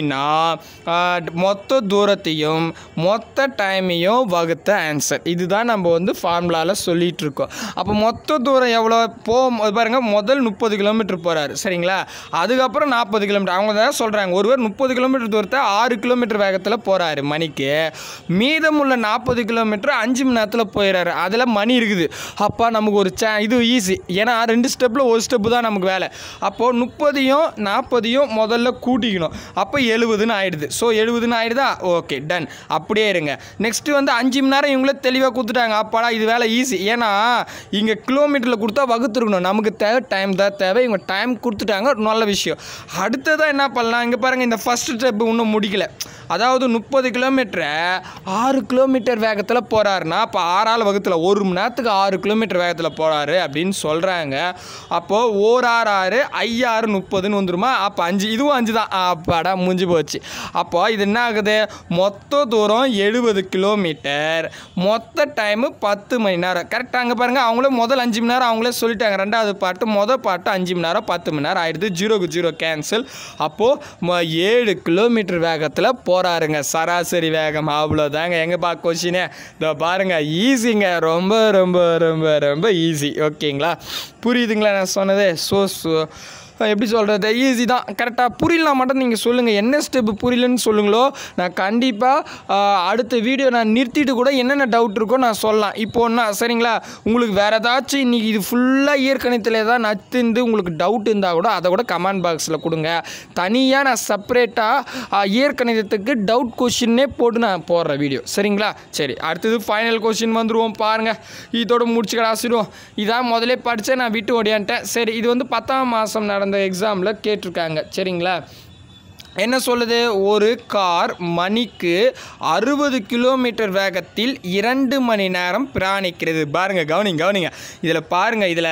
அப்படின்னா ஆஹ், மொத்த தூரத்தையும் மொத்த டைமையும் வகுத்த ஆன்சர் இதுதான் நம்ம வந்து ஃபார்முலாவில் சொல்லிட்டு இருக்கோம் அப்போ மொத்த தூரம் எவ்வளோ போ பாருங்க முதல் முப்பது கிலோமீட்டர் போகிறாரு சரிங்களா அதுக்கப்புறம் நாற்பது கிலோமீட்டர் அவங்க தான் சொல்கிறாங்க ஒருவர் முப்பது கிலோமீட்டர் தூரத்தை ஆறு கிலோமீட்டர் வேகத்தில் போகிறாரு மணிக்கு மீதமுள்ள நாற்பது கிலோமீட்டர் அஞ்சு மணி நேரத்தில் போயிடுறாரு அதில் மணி இருக்குது அப்பா நமக்கு ஒரு சே இது ஈஸி ஏன்னா ரெண்டு ஸ்டெப்பில் ஒரு ஸ்டெப்பு தான் நமக்கு வேலை அப்போது முப்பதையும் நாற்பதையும் முதல்ல கூட்டிக்கணும் அப்போ எழுபதுன்னு ஆயிடுது ஸோ எழுபதுன்னு ஆயிடுதா ஓகே டன் அப்படியே இருங்க நெக்ஸ்ட்டு வந்து அஞ்சு மணி நேரம் இவங்களே தெளிவாக கொடுத்துட்டாங்க அப்பாடா இது வேலை ஈஸி ஏன்னா இங்கே கிலோமீட்டரில் கொடுத்தா வகுத்துருக்கணும் நமக்கு தேவை டைம் தான் தேவை இவங்க டைம் கொடுத்துட்டாங்க ஒரு நல்ல விஷயம் அடுத்ததாக என்ன பண்ணலாம் இங்கே பாருங்கள் இந்த ஃபஸ்ட் ஸ்டெப் இன்னும் முடிக்கல அதாவது முப்பது கிலோமீட்டரை ஆறு கிலோமீட்டர் வேகத்தில் போகிறாருன்னா அப்போ ஆறாள் வகுத்தில் ஒரு மணி நேரத்துக்கு ஆறு கிலோமீட்டர் வேகத்தில் போகிறாரு அப்படின்னு சொல்கிறாங்க அப்போது ஓர் ஆறு ஆறு ஐயாறு முப்பதுன்னு வந்துருமா அப்போ அஞ்சு இதுவும் அஞ்சு தான் அப்பாடா முடிஞ்சு போச்சு அப்போ இது என்ன ஆகுது மொத்த தூரம் எழுபது கிலோமீட்டர் மொத்த டைமு பத்து மணி நேரம் கரெக்டாக அங்கே பாருங்கள் அவங்களே முதல் அஞ்சு மணி நேரம் அவங்களே சொல்லிட்டாங்க ரெண்டாவது பாட்டு மொதல் பாட்டு அஞ்சு மணி நேரம் பத்து மணி நேரம் ஆயிடுது ஜீரோக்கு ஜீரோ கேன்சல் அப்போது ஏழு கிலோமீட்டர் வேகத்தில் போகிறாருங்க சராசரி வேகம் அவ்வளோதாங்க எங்கே பா கொஷினே இதோ பாருங்கள் ஈஸிங்க ரொம்ப ரொம்ப ரொம்ப ரொம்ப ஈஸி ஓகேங்களா புரியுதுங்களா நான் சொன்னதே ஸோ ஸோ எப்படி சொல்கிறது ஈஸி தான் கரெக்டாக புரியலனா மட்டும் நீங்கள் சொல்லுங்கள் என்ன ஸ்டெப்பு புரியலன்னு சொல்லுங்களோ நான் கண்டிப்பாக அடுத்த வீடியோ நான் நிறுத்திட்டு கூட என்னென்ன டவுட் இருக்கோ நான் சொல்லலாம் இப்போ என்ன சரிங்களா உங்களுக்கு வேறு ஏதாச்சும் இன்றைக்கி இது ஃபுல்லாக இயற்கணித்தில் ஏதாவது நத்துந்து உங்களுக்கு டவுட் இருந்தால் கூட அதை கூட கமெண்ட் பாக்ஸில் கொடுங்க தனியாக நான் செப்பரேட்டாக இயற்கணிதத்துக்கு டவுட் கொஷின்னே போட்டு நான் போடுறேன் வீடியோ சரிங்களா சரி அடுத்தது ஃபைனல் கொஷின் வந்துருவோம் பாருங்கள் இதோட முடிச்சுக்கடா ஆசிடுவோம் இதான் முதலே படித்தேன் நான் விட்டு ஓடியான்ட்டேன் சரி இது வந்து பத்தாம் மாதம் நடந்த எக்ஸாமில் கேட்டிருக்காங்க சரிங்களா என்ன சொல்லுது ஒரு கார் மணிக்கு அறுபது கிலோமீட்டர் வேகத்தில் இரண்டு மணி நேரம் பிரயாணிக்கிறது பாருங்க கவனிங்க கவனிங்க இதில் பாருங்க இதில்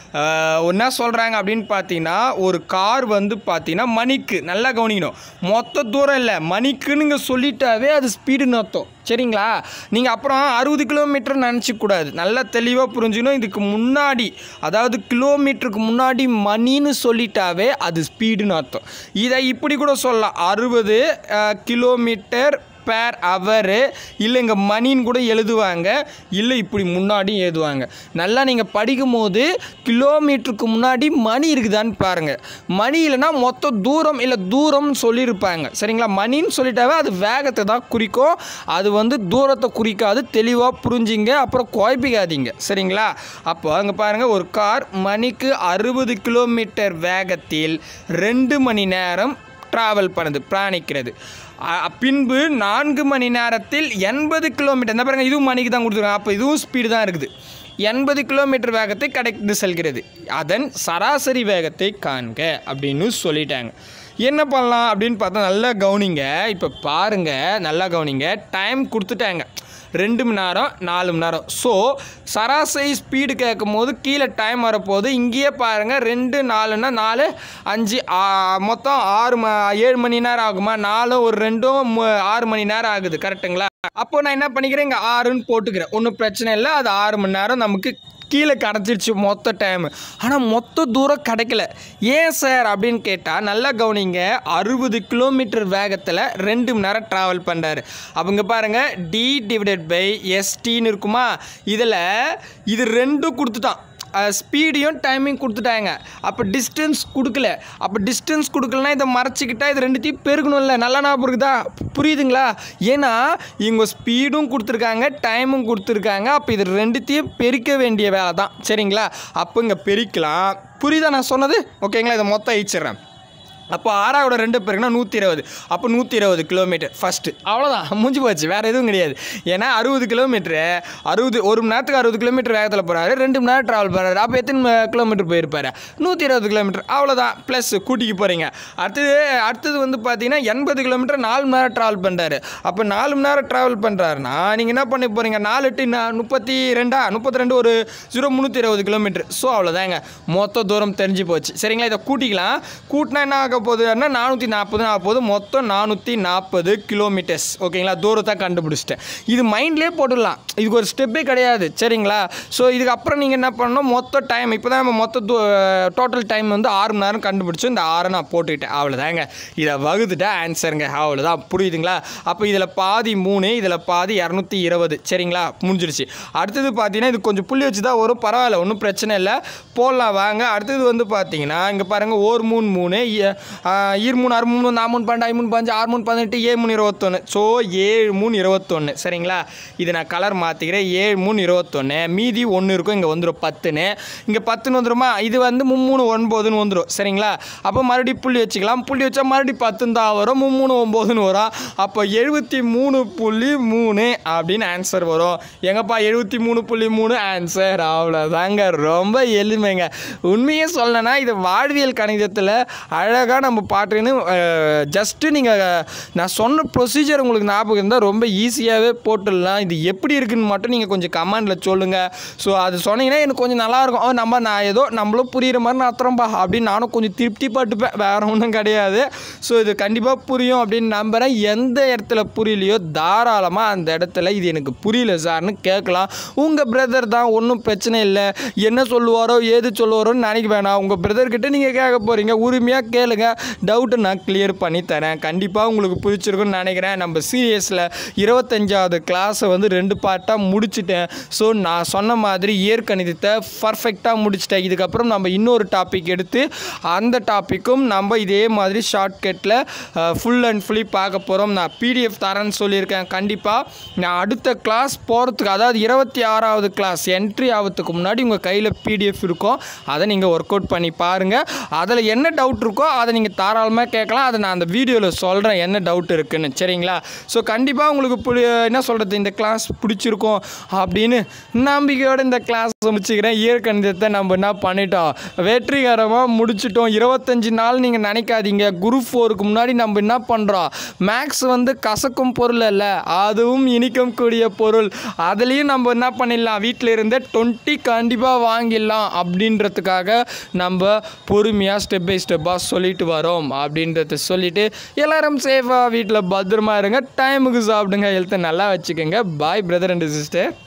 என்ன சொல்கிறாங்க அப்படின்னு பார்த்தீங்கன்னா ஒரு கார் வந்து பார்த்தீங்கன்னா மணிக்கு நல்லா கவனிக்கணும் மொத்த தூரம் இல்லை மணிக்குன்னு இங்கே சொல்லிட்டாவே அது ஸ்பீடுன்னு அர்த்தம் சரிங்களா நீங்கள் அப்புறம் அறுபது கிலோமீட்டர் நினச்சிக்கூடாது நல்லா தெளிவாக புரிஞ்சுக்கணும் இதுக்கு முன்னாடி அதாவது கிலோமீட்டருக்கு முன்னாடி மணின்னு சொல்லிட்டாவே அது ஸ்பீடுன்னு அர்த்தம் இதை இப்படி கூட சொல்லலாம் அறுபது கிலோமீட்டர் பேர் ஹவரு இல்லை இங்கே மணின்னு கூட எழுதுவாங்க இல்லை இப்படி முன்னாடியும் எழுதுவாங்க நல்லா நீங்கள் படிக்கும்போது கிலோமீட்டருக்கு முன்னாடி மணி இருக்குதான்னு பாருங்கள் மணி இல்லைன்னா மொத்த தூரம் இல்லை தூரம்னு சொல்லியிருப்பாங்க சரிங்களா மணின்னு சொல்லிட்டாவே அது வேகத்தை தான் குறிக்கும் அது வந்து தூரத்தை குறிக்காது தெளிவாக புரிஞ்சிங்க அப்புறம் குழப்பிக்காதீங்க சரிங்களா அப்போ அங்கே பாருங்கள் ஒரு கார் மணிக்கு அறுபது கிலோமீட்டர் வேகத்தில் ரெண்டு மணி நேரம் ட்ராவல் பண்ணுது பிராணிக்கிறது அ- பின்பு நான்கு மணி நேரத்தில் எண்பது கிலோமீட்டர் இந்த பாருங்க இதுவும் மணிக்கு தான் கொடுத்துருக்காங்க அப்போ இதுவும் ஸ்பீடு தான் இருக்குது எண்பது கிலோமீட்டர் வேகத்தை கடந்து செல்கிறது அதன் சராசரி வேகத்தை காண்க அப்படின்னு சொல்லிட்டாங்க என்ன பண்ணலாம் அப்படின்னு பார்த்தா நல்லா கவனிங்க இப்போ பாருங்க நல்லா கவனிங்க டைம் கொடுத்துட்டாங்க ரெண்டு மணி நேரம் நாலு மணி நேரம் ஸோ சராசரி ஸ்பீடு கேட்கும் போது கீழே டைம் வரப்போகுது இங்கேயே பாருங்கள் ரெண்டு நாலுன்னா நாலு அஞ்சு ஆ, மொத்தம் ஆறு ம ஏழு மணி நேரம் ஆகுமா நாலும் ஒரு ரெண்டும் மு- ஆறு மணி நேரம் ஆகுது கரெக்ட்டுங்களா அப்போ நான் என்ன பண்ணிக்கிறேன் இங்கே ஆறுன்னு போட்டுக்கிறேன் ஒன்றும் பிரச்சனை இல்லை அது ஆறு மணி நேரம் நமக்கு கீழே கிடச்சிருச்சு மொத்த டைம் ஆனால் மொத்த தூரம் கிடைக்கல ஏன் சார் அப்படின்னு கேட்டால் நல்லா கவனிங்க அறுபது கிலோமீட்டர் வேகத்தில் ரெண்டு மணி நேரம் ட்ராவல் பண்ணுறாரு அவங்க பாருங்கள் டி டிவைடட் பை எஸ்டின்னு இருக்குமா இதில் இது ரெண்டும் கொடுத்துட்டான் ஸ்பீடையும் டைமிங் கொடுத்துட்டாங்க அப்போ டிஸ்டன்ஸ் கொடுக்கல அப்போ டிஸ்டன்ஸ் கொடுக்கலனா இதை மறைச்சிக்கிட்டா இது ரெண்டுத்தையும் பெருக்கணும்ல நல்லா ஞாபகம் இருக்குதா புரியுதுங்களா ஏன்னா இவங்க ஸ்பீடும் கொடுத்துருக்காங்க டைமும் கொடுத்துருக்காங்க அப்போ இது ரெண்டுத்தையும் பெருக்க வேண்டிய வேலை தான் சரிங்களா அப்போ இங்கே பெருக்கலாம் புரியுதா நான் சொன்னது ஓகேங்களா இதை மொத்தம் அழிச்சிடுறேன் அப்போ ஆறாவோட ரெண்டு பேருக்குன்னா நூற்றி இருபது அப்போ நூற்றி இருபது கிலோமீட்டர் ஃபஸ்ட்டு அவ்வளோதான் முடிஞ்சு போச்சு வேறு எதுவும் கிடையாது ஏன்னா அறுபது கிலோமீட்ரு அறுபது ஒரு மணி நேரத்துக்கு அறுபது கிலோமீட்டர் வேகத்தில் போகிறாரு ரெண்டு மணி நேரம் ட்ராவல் பண்ணுறாரு அப்போ எத்தனை கிலோமீட்டர் போயிருப்பாரு நூற்றி இருபது கிலோமீட்டர் அவ்வளோதான் ப்ளஸ் கூட்டிக்கு போகிறீங்க அடுத்தது அடுத்தது வந்து பார்த்தீங்கன்னா எண்பது கிலோமீட்டர் நாலு மணி நேரம் ட்ராவல் பண்ணுறாரு அப்போ நாலு மணி நேரம் ட்ராவல் பண்ணுறாருன்னா நீங்கள் என்ன பண்ண போகிறீங்க நாலு எட்டு நா- முப்பத்தி ரெண்டா முப்பத்தி ரெண்டு ஒரு ஜீரோ முந்நூற்றி இருபது கிலோமீட்டர் ஸோ அவ்வளோதாங்க மொத்த தூரம் தெரிஞ்சு போச்சு சரிங்களா இதை கூட்டிக்கலாம் கூட்டினா என்ன ஆக ஆக போகுதுன்னா நானூற்றி நாற்பது ஆக போகுது மொத்தம் நானூற்றி நாற்பது கிலோமீட்டர்ஸ் ஓகேங்களா தூரத்தை கண்டுபிடிச்சிட்டேன் இது மைண்ட்லேயே போட்டுடலாம் இதுக்கு ஒரு ஸ்டெப்பே கிடையாது சரிங்களா ஸோ இதுக்கப்புறம் நீங்கள் என்ன பண்ணணும் மொத்த டைம் இப்போ தான் நம்ம மொத்த டோட்டல் டைம் வந்து ஆறு மணி நேரம் கண்டுபிடிச்சு இந்த ஆறை நான் போட்டுக்கிட்டேன் அவ்வளோதாங்க இதை வகுத்துட்டா ஆன்சருங்க அவ்வளோதான் புரியுதுங்களா அப்போ இதில் பாதி மூணு இதில் பாதி இரநூத்தி இருபது சரிங்களா முடிஞ்சிருச்சு அடுத்தது பார்த்தீங்கன்னா இது கொஞ்சம் புள்ளி வச்சு தான் வரும் பரவாயில்ல ஒன்றும் பிரச்சனை இல்லை போடலாம் வாங்க அடுத்தது வந்து பார்த்தீங்கன்னா இங்கே பாருங்கள் ஓர் மூணு மூணு இ- ஆ, ஈர் மூணு ஆறு மூணு நாலு மூணு பன்னெண்டு ஐ மூணு பஞ்சு ஆறு மூணு பதினெட்டு ஏழு மூணு இருபத்தொன்று ஸோ ஏழு மூணு இருபத்தொன்று சரிங்களா இது நான் கலர் மாற்றிக்கிறேன் ஏழு மூணு இருபத்தொன்று மீதி ஒன்று இருக்கும் இங்கே வந்துடும் பத்துன்னு இங்கே பத்துன்னு வந்துருமா இது வந்து மும்மூணு ஒன்பதுன்னு வந்துடும் சரிங்களா அப்போ மறுபடியும் புள்ளி வச்சுக்கலாம் புள்ளி வச்சா மறுபடியும் பத்துன்னு தான் வரும் மும்மூணு ஒம்போதுன்னு வரும் அப்போ எழுபத்தி மூணு புள்ளி மூணு அப்படின்னு ஆன்சர் வரும் எங்கப்பா எழுபத்தி மூணு புள்ளி மூணு ஆன்சர் அவ்வளோதாங்க ரொம்ப எளிமைங்க உண்மையே சொல்லணும்னா இது வாழ்வியல் கணிதத்தில் அழகாக நம்ம பாட்டுன்னு ஜஸ்ட்டு நீங்கள் நான் சொன்ன ப்ரொசீஜர் உங்களுக்கு ஞாபகம் இருந்தால் ரொம்ப ஈஸியாகவே போட்டுடலாம் இது எப்படி இருக்குன்னு மட்டும் நீங்கள் கொஞ்சம் கமெண்டில் சொல்லுங்கள் ஸோ அது சொன்னீங்கன்னா எனக்கு கொஞ்சம் நல்லாயிருக்கும் ஓ நம்ம நான் ஏதோ நம்மளும் புரியுற மாதிரி நடத்துகிறோம்பா அப்படின்னு நானும் கொஞ்சம் திருப்தி பட்டுப்பேன் வேறு ஒன்றும் கிடையாது ஸோ இது கண்டிப்பாக புரியும் அப்படின்னு நம்புகிறேன் எந்த இடத்துல புரியலையோ தாராளமாக அந்த இடத்துல இது எனக்கு புரியல சார்னு கேட்கலாம் உங்கள் பிரதர் தான் ஒன்றும் பிரச்சனை இல்லை என்ன சொல்லுவாரோ ஏது சொல்லுவாரோன்னு நினைக்க வேணாம் உங்கள் பிரதர்கிட்ட நீங்கள் கேட்க போகிறீங்க உரிமையாக கேளுங்க டவுட்டை நான் கிளியர் பண்ணி தரேன் கண்டிப்பாக உங்களுக்கு பிடிச்சிருக்குன்னு நினைக்கிறேன் நம்ம சீரியஸில் இருபத்தஞ்சாவது கிளாஸை வந்து ரெண்டு பார்ட்டாக முடிச்சிட்டேன் ஸோ நான் சொன்ன மாதிரி இயற்கணிதத்தை பர்ஃபெக்டாக முடிச்சிட்டேன் இதுக்கப்புறம் நம்ம இன்னொரு டாபிக் எடுத்து அந்த டாப்பிக்கும் நம்ம இதே மாதிரி ஷார்ட்கட்டில் ஃபுல் அண்ட் ஃபுல்லி பார்க்க போகிறோம் நான் பிடிஎஃப் தரேன்னு சொல்லியிருக்கேன் கண்டிப்பாக நான் அடுத்த கிளாஸ் போகிறதுக்கு அதாவது இருபத்தி ஆறாவது கிளாஸ் என்ட்ரி ஆகிறதுக்கு முன்னாடி உங்கள் கையில் பிடிஎஃப் இருக்கும் அதை நீங்கள் ஒர்க் அவுட் பண்ணி பாருங்கள் அதில் என்ன டவுட் இருக்கோ அதை நீங்கள் தாராளமாக கேட்கலாம் அதை நான் அந்த வீடியோவில் சொல்கிறேன் என்ன டவுட் இருக்குன்னு சரிங்களா ஸோ கண்டிப்பாக உங்களுக்கு புடி என்ன சொல்கிறது இந்த கிளாஸ் பிடிச்சிருக்கும் அப்படின்னு நம்பிக்கையோடு இந்த கிளாஸ் முடிச்சுக்கிறேன் இயற்கணிதத்தை நம்ம என்ன பண்ணிட்டோம் வெற்றிகரமாக முடிச்சிட்டோம் இருபத்தஞ்சி நாள் நீங்கள் நினைக்காதீங்க குரூப் ஃபோருக்கு முன்னாடி நம்ம என்ன பண்ணுறோம் மேக்ஸ் வந்து கசக்கும் பொருள் அல்ல அதுவும் இனிக்கும் கூடிய பொருள் அதுலேயும் நம்ம என்ன பண்ணிடலாம் வீட்டில் இருந்தே டுவெண்ட்டி கண்டிப்பாக வாங்கிடலாம் அப்படின்றதுக்காக நம்ம பொறுமையாக ஸ்டெப் பை ஸ்டெப்பாக சொல்லிட்டு வரோம் அப்படின்றத சொல்லிட்டு எல்லாரும் சேஃபாக வீட்டில் பத்திரமா இருங்க டைமுக்கு சாப்பிடுங்க ஹெல்த்தை நல்லா வச்சுக்கோங்க பாய் பிரதர் அண்ட் சிஸ்டர்